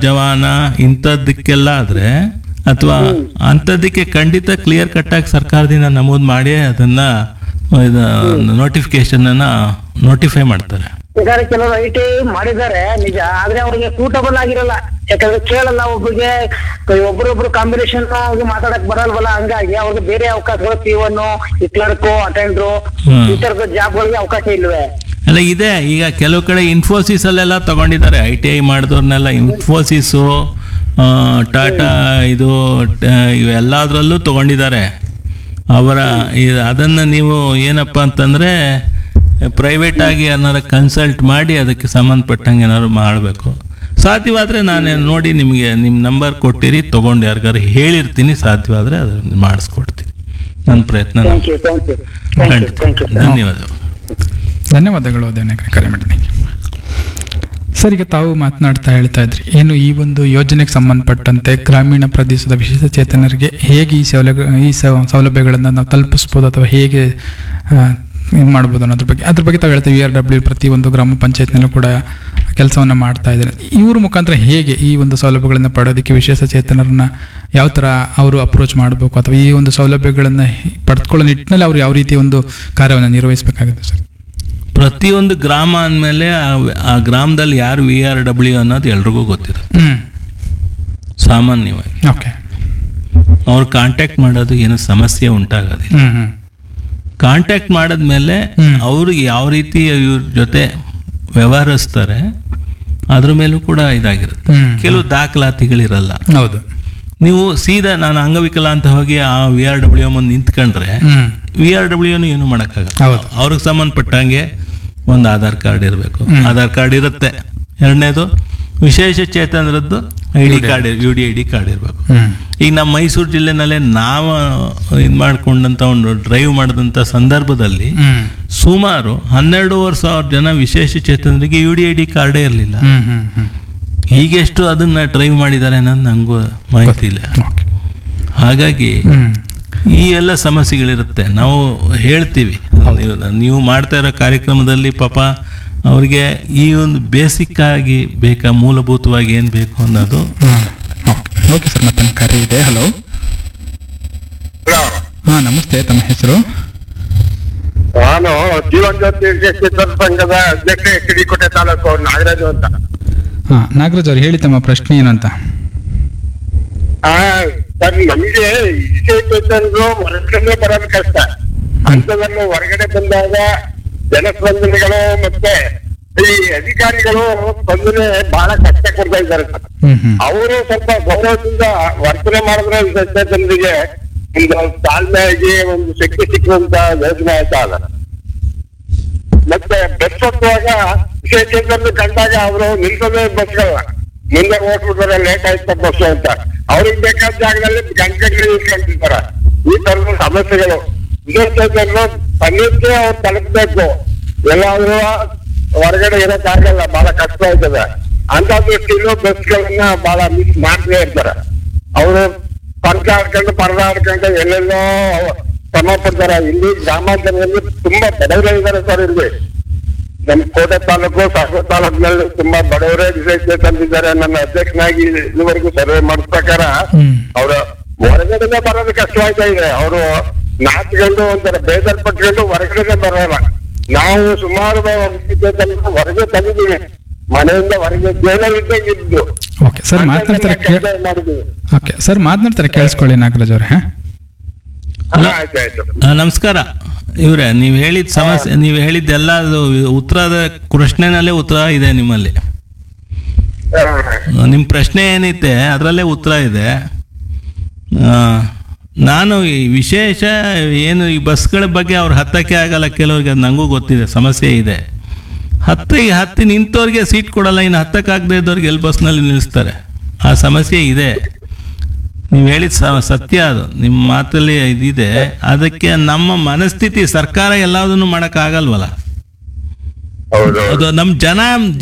ಜವಾನ ಇಂಥದ್ದಕ್ಕೆಲ್ಲ ಆದ್ರೆ ಅಥವಾ ಅಂಥದ್ದಕ್ಕೆ ಖಂಡಿತ ಕ್ಲಿಯರ್ ಕಟ್ ಆಗಿ ಸರ್ಕಾರದಿಂದ ನಮೂದು ಮಾಡಿ ಅದನ್ನ ನೋಟಿಫಿಕೇಶನ್ ಅನ್ನ ನೋಟಿಫೈ ಮಾಡ್ತಾರೆ ಈಗ ಕೆಲವರು ಐ ಟಿ ಮಾಡಿದ್ದಾರೆ ನಿಜ ಆದ್ರೆ ಅವ್ರಿಗೆ ಸೂಟಬಲ್ ಆಗಿರಲ್ಲ ಯಾಕಂದ್ರೆ ಕೇಳಲ್ಲ ಒಬ್ಬರಿಗೆ ಒಬ್ರೊಬ್ರು ಕಾಂಬಿನೇಷನ್ ಮಾತಾಡಕ್ ಬರಲ್ವಲ್ಲ ಹಂಗಾಗಿ ಅವ್ರಿಗೆ ಬೇರೆ ಅವಕಾಶಗಳು ಪಿ ಒನ್ ಈ ಕ್ಲರ್ಕು ಅಟೆಂಡ್ರು ಹ್ಮ್. ಈ ತರದ ಜಾಬ್ಗಳಿಗೆ ಅವಕಾಶ ಇಲ್ವೇ ಅಲ್ಲ ಇದೆ ಈಗ ಕೆಲವು ಕಡೆ ಇನ್ಫೋಸಿಸ್ ಅಲ್ಲೆಲ್ಲ ತಗೊಂಡಿದ್ದಾರೆ ಐ ಟಿ ಐ ಮಾಡಿದವ್ರನ್ನೆಲ್ಲ ಇನ್ಫೋಸಿಸು ಟಾಟಾ ಇದು ಟ- ಇವೆಲ್ಲದರಲ್ಲೂ ತಗೊಂಡಿದ್ದಾರೆ ಅವರ ಈ- ಅದನ್ನ ನೀವು ಏನಪ್ಪ ಅಂತಂದ್ರೆ ಪ್ರೈವೇಟ್ ಆಗಿ ಏನಾರು ಕನ್ಸಲ್ಟ್ ಮಾಡಿ ಅದಕ್ಕೆ ಸಂಬಂಧಪಟ್ಟಂಗೆ ಏನಾದ್ರು ಮಾಡಬೇಕು ಸಾಧ್ಯವಾದ್ರೆ ನಾನು ನೋಡಿ ನಿಮಗೆ ನಿಮ್ಮ ನಂಬರ್ ಕೊಟ್ಟಿರಿ ತಗೊಂಡು ಯಾರಿಗಾರು ಹೇಳಿರ್ತೀನಿ ಸಾಧ್ಯವಾದ್ರೆ ಅದನ್ನ ಮಾಡಿಸ್ಕೊಡ್ತೀನಿ ನನ್ನ ಪ್ರಯತ್ನ ನಾನು thank you thank you thank you ಖಂಡಿತ ಥ್ಯಾಂಕ್ ಯು ಧನ್ಯವಾದಗಳು ಧನ್ಯವಾದಗಳು ದೇವನಾಯಕರೇ ಕರೆ ಮಾಡಿದ್ದಕ್ಕೆ ಸರ್ ಈಗ ತಾವು ಮಾತನಾಡ್ತಾ ಹೇಳ್ತಾ ಇದ್ರಿ ಏನು ಈ ಒಂದು ಯೋಜನೆಗೆ ಸಂಬಂಧಪಟ್ಟಂತೆ ಗ್ರಾಮೀಣ ಪ್ರದೇಶದ ವಿಶೇಷ ಚೇತನರಿಗೆ ಹೇಗೆ ಈ ಸೌಲಭ್ಯ ಈ ಸೌ- ಸೌಲಭ್ಯಗಳನ್ನು ನಾವು ತಲುಪಿಸ್ಬೋದು ಅಥವಾ ಹೇಗೆ ಇದು ಮಾಡ್ಬೋದು ಅನ್ನೋದ್ರ ಬಗ್ಗೆ ಅದ್ರ ಬಗ್ಗೆ ತಾವು ಹೇಳ್ತೀವಿ ವಿ ಆರ್ ಡಬ್ಲ್ಯೂ ಪ್ರತಿಯೊಂದು ಗ್ರಾಮ ಪಂಚಾಯತ್ನಲ್ಲೂ ಕೂಡ ಕೆಲಸವನ್ನು ಮಾಡ್ತಾ ಇದ್ದಾರೆ ಇವ್ರ ಮುಖಾಂತರ ಹೇಗೆ ಈ ಒಂದು ಸೌಲಭ್ಯಗಳನ್ನು ಪಡೆಯೋದಕ್ಕೆ ವಿಶೇಷ ಚೇತನರನ್ನ ಯಾವ ಥರ ಅವರು ಅಪ್ರೋಚ್ ಮಾಡಬೇಕು ಅಥವಾ ಈ ಒಂದು ಸೌಲಭ್ಯಗಳನ್ನು ಪಡೆದುಕೊಳ್ಳೋ ನಿಟ್ಟಿನಲ್ಲಿ ಅವ್ರು ಯಾವ ರೀತಿ ಒಂದು ಕಾರ್ಯವನ್ನು ನಿರ್ವಹಿಸಬೇಕಾಗುತ್ತೆ ಸರ್ ಪ್ರತಿಯೊಂದು ಗ್ರಾಮ ಅಂದಮೇಲೆ ಆ ಗ್ರಾಮದಲ್ಲಿ ಯಾರು ವಿ ಆರ್ ಡಬ್ಲ್ಯೂ ಅನ್ನೋದು ಎಲ್ರಿಗೂ ಗೊತ್ತಿರುತ್ತೆ ಹ್ಮ್ ಸಾಮಾನ್ಯವಾಗಿ ಓಕೆ ಅವ್ರು ಕಾಂಟ್ಯಾಕ್ಟ್ ಮಾಡೋದು ಏನು ಸಮಸ್ಯೆ ಉಂಟಾಗೋದಿಲ್ಲ ಹ್ಮ್ ಹ್ಮ್ ಕಾಂಟ್ಯಾಕ್ಟ್ ಮಾಡಿದ್ಮೇಲೆ ಹ್ಮ್. ಅವ್ರಿಗೆ ಯಾವ ರೀತಿ ಇವ್ರ ಜೊತೆ ವ್ಯವಹರಿಸ್ತಾರೆ ಅದ್ರ ಮೇಲೂ ಕೂಡ ಇದಾಗಿರುತ್ತೆ ಹ್ಮ್. ಕೆಲವು ದಾಖಲಾತಿಗಳಿರಲ್ಲ ಹೌದು ನೀವು ಸೀದಾ ನಾನು ಅಂಗವಿಕಲ ಅಂತ ಹೋಗಿ ಆ ವಿ ಆರ್ ಡಬ್ಲ್ಯೂ ಮುಂದೆ ನಿಂತ್ಕೊಂಡ್ರೆ ಹ್ಮ್ ವಿ ಆರ್ ಡಬ್ಲ್ಯೂನು ಏನು ಮಾಡೋಕ್ಕಾಗಲ್ಲ ಹೌದು. ಅವ್ರಿಗೆ ಸಂಬಂಧಪಟ್ಟಂಗೆ ಒಂದು ಆಧಾರ್ ಕಾರ್ಡ್ ಇರಬೇಕು ಹ್ಮ್. ಆಧಾರ್ ಕಾರ್ಡ್ ಇರುತ್ತೆ ಎರಡನೇದು ವಿಶೇಷ ಚೇತನರದ್ದು I D card U D I D card ಇರಬೇಕು ಹ್ಮ್ ಈಗ ನಮ್ಮ ಮೈಸೂರು ಜಿಲ್ಲೆನಲ್ಲೇ ನಾವು ಇದು ಮಾಡ್ಕೊಂಡಂತ ಒಂದು ಡ್ರೈವ್ ಮಾಡಿದಂಥ ಸಂದರ್ಭದಲ್ಲಿ ಹ್ಮ್ ಸುಮಾರು ಹನ್ನೆರಡೂವರೆ ಸಾವಿರ ಜನ ವಿಶೇಷ ಚೇತನರಿಗೆ ಯು ಡಿ ಐ ಡಿ ಕಾರ್ಡೇ ಇರಲಿಲ್ಲ ಹ್ಮ್ ಹ್ಮ್ ಹ್ಮ್ ಈಗೆಷ್ಟು ಅದನ್ನ ಡ್ರೈವ್ ಮಾಡಿದ್ದಾರೆ ಅನ್ನೋದು ನನಗೂ ಮಾಹಿತಿ ಇಲ್ಲ ಓಕೆ ಹಾಗಾಗಿ ಹ್ಮ್ ಈ ಎಲ್ಲ ಸಮಸ್ಯೆಗಳಿರುತ್ತೆ ನಾವು ಹೇಳ್ತೀವಿ ನೀವು ನೀವು ಮಾಡ್ತಾ ಇರೋ ಕಾರ್ಯಕ್ರಮದಲ್ಲಿ ಪಾಪ ಅವ್ರಿಗೆ ಈ ಒಂದು ಬೇಸಿಕ್ ಆಗಿ ಬೇಕಾ ಮೂಲಭೂತವಾಗಿ ಏನು ಬೇಕು ಅನ್ನೋದು ಹ್ಮ್ ಓಕೆ ಓಕೆ ಸರ್ ಮತ್ತೊಂದು ಕರೆ ಇದೆ ಹಲೋ ಹಾಂ ನಮಸ್ತೆ ತಮ್ಮ ಹೆಸರು ನಾನು ಜೀವನ್ ಜ್ಯೋತಿ ಚಿತ್ರ ಸಂಘದ ಅಧ್ಯಕ್ಷ ಎಚ್ ಡಿ ಕೋಟೆ ತಾಲೂಕು ನಾಗರಾಜು ಅಂತ ಹಾಂ ನಾಗರಾಜ್ ಅವ್ರು ಹೇಳಿ ತಮ್ಮ ಪ್ರಶ್ನೆ ಏನು ಅಂತ ಆ, ಸರ್ ನಮಗೆ ವಿಶೇಷರು ಹೊರಗಡೆ ಬರೋದು ಕಷ್ಟ ಅಂಥದ್ರಲ್ಲಿ ಹೊರಗಡೆ ಬಂದಾಗ ಜನಸ್ಪಂದನೆಗಳು ಮತ್ತೆ ಈ ಅಧಿಕಾರಿಗಳು ಸ್ಪಂದನೆ ಬಹಳ ಕಷ್ಟ ಕೊಡ್ತಾ ಇದ್ದಾರೆ ಸರ್ ಹ್ಮ್ ಹ್ಮ್ ಅವರು ಸ್ವಲ್ಪ ಗೌರವದಿಂದ ವರ್ತನೆ ಮಾಡಿದ್ರೆ ವಿಶೇಷ ಜನರಿಗೆ ಒಂದು ತಾಳ್ಮೆಯಾಗಿ ಒಂದು ಶಕ್ತಿ ಸಿಕ್ಕುವಂತ ಯೋಜನೆ ಆಯ್ತಾ ಅಲ್ಲ ಮತ್ತೆ ಬಸ್ ಹತ್ತುವಾಗ ವಿಶೇಷದಲ್ಲಿ ಕಂಡಾಗ ಅವರು ನಿಲ್ಸೋದೇ ಬಸ್ಗಳನ್ನ ಮುಂದೆ ಹೋಗ್ಬಿಡ್ತಾರೆ ಲೇಟ್ ಆಯ್ತು ಬಸ್ ಅಂತ ಅವ್ರಿಗೆ ಬೇಕಾದ ಜಾಗದಲ್ಲಿ ಗಂಟೆಗಳು ನಿಲ್ಕೊಂಡಿರ್ತಾರೆ ಈ ತರದ ಸಮಸ್ಯೆಗಳು ವಿಶೇಷದಲ್ಲಿ ತನ್ನಕ್ಕೆ ಅವ್ರು ತಲುಪಬೇಕು ಎಲ್ಲಾದ್ರೂ ಹೊರಗಡೆ ಇರೋಕ್ಕಾಗಲ್ಲ ಬಹಳ ಕಷ್ಟ ಆಯ್ತದೆ ಅಂತ ದೃಷ್ಟಿಯಲ್ಲೂ ಬಸ್ಗಳನ್ನ ಬಹಳ ಮಿಸ್ ಮಾಡ್ತೇ ಇರ್ತಾರೆ ಅವರು ಪರ್ಕ ಆಡ್ಕೊಂಡು ಪರ್ದ ಆಡ್ಕೊಂಡು ಎಲ್ಲೆಲ್ಲೋ ಶ್ರಮ ಪಡ್ತಾರೆ ಇಲ್ಲಿ ಗ್ರಾಮಾಂತರದಲ್ಲಿ ತುಂಬಾ ಬಡವರೇ ಇದ್ದಾರೆ ಸರ್ ಇಲ್ಲಿ ನಮ್ಮ ಕೋಟೆ ತಾಲೂಕು ಸಾಗರ ತಾಲೂಕಿನಲ್ಲಿ ತುಂಬಾ ಬಡವರೇ ವಿಶೇಷ ತಂದಿದ್ದಾರೆ ನನ್ನ ಅಧ್ಯಕ್ಷನಾಗಿ ಇದುವರೆಗೂ ಸರ್ವೆ ಮಾಡಿದ ಪ್ರಕಾರ ಹ್ಮ್. ಅವರ ಹೊರಗಡೆನೆ ಬರೋದು ಕಷ್ಟವಾಗ್ತಾ ಇದೆ ಅವರು ನಾಚ್ಕೊಂಡು ಒಂಥರ ಬೇಜಾರ್ ಪಟ್ಕೊಂಡು ಹೊರಗಡೆನೆ ಬರೋಲ್ಲ ನಾವು ಸುಮಾರು ವಿಶೇಷ ತಂದು ಹೊರಗೆ ತಂದಿದ್ದೀವಿ ಮನೆಯಿಂದ ಹೊರಗೆ ಜೈಲಲ್ಲಿದ್ದಂಗೆ ಇದ್ದು ಓಕೆ ಸರ್ ಮಾತನಾಡ್ತಾರೆ ಕೇ ಕೆಲಸ ಮಾಡಿದ್ದೀವಿ ಓಕೆ ಸರ್ ಮಾತನಾಡ್ತಾರೆ ಕೇಳಿಸ್ಕೊಳ್ಳಿ ನಾಗರಾಜ್ ಅವ್ರೆ ಹಾಂ ಹಾ, ಆಯ್ತು ಆಯ್ತು ಆ, ನಮಸ್ಕಾರ ಇವ್ರೆ ನೀವು ಹೇಳಿದ ಸಮಸ್ಯೆ ನೀವು ಹೇಳಿದ್ದೆಲ್ಲ ಅದು ಉತ್ತರದ ಪ್ರಶ್ನೆನಲ್ಲೇ ಉತ್ತರ ಇದೆ ನಿಮ್ಮಲ್ಲಿ ಹಾ. ನಿಮ್ಮ ಪ್ರಶ್ನೆ ಏನೈತೆ ಅದರಲ್ಲೇ ಉತ್ತರ ಇದೆ ಆ, ನಾನು ಈ ವಿಶೇಷ ಏನು ಈ ಬಸ್ಗಳ ಬಗ್ಗೆ ಅವ್ರು ಹತ್ತಕ್ಕೆ ಆಗಲ್ಲ ಕೆಲವ್ರಿಗೆ ಅದು ನನಗೂ ಗೊತ್ತಿದೆ ಸಮಸ್ಯೆ ಇದೆ ಹತ್ತಿಗೆ ಹತ್ತಿ ನಿಂತವ್ರಿಗೆ ಸೀಟ್ ಕೊಡಲ್ಲ ಇನ್ನು ಹತ್ತಕ್ಕಾಗದೇ ಇದ್ದವ್ರಿಗೆ ಎಲ್ಲಿ ಬಸ್ನಲ್ಲಿ ನಿಲ್ಲಿಸ್ತಾರೆ ಆ ಸಮಸ್ಯೆ ಇದೆ ನೀವು ಹೇಳಿದ ಸ- ಸತ್ಯ ಅದು ನಿಮ್ಮ ಮಾತಲ್ಲಿ ಇದಿದೆ ಅದಕ್ಕೆ ನಮ್ಮ ಮನಸ್ಥಿತಿ ಸರ್ಕಾರ ಎಲ್ಲದನ್ನು ಮಾಡೋಕ್ಕಾಗಲ್ವಲ್ಲ ಹೌದು ಅದು ನಮ್ಮ ಜನ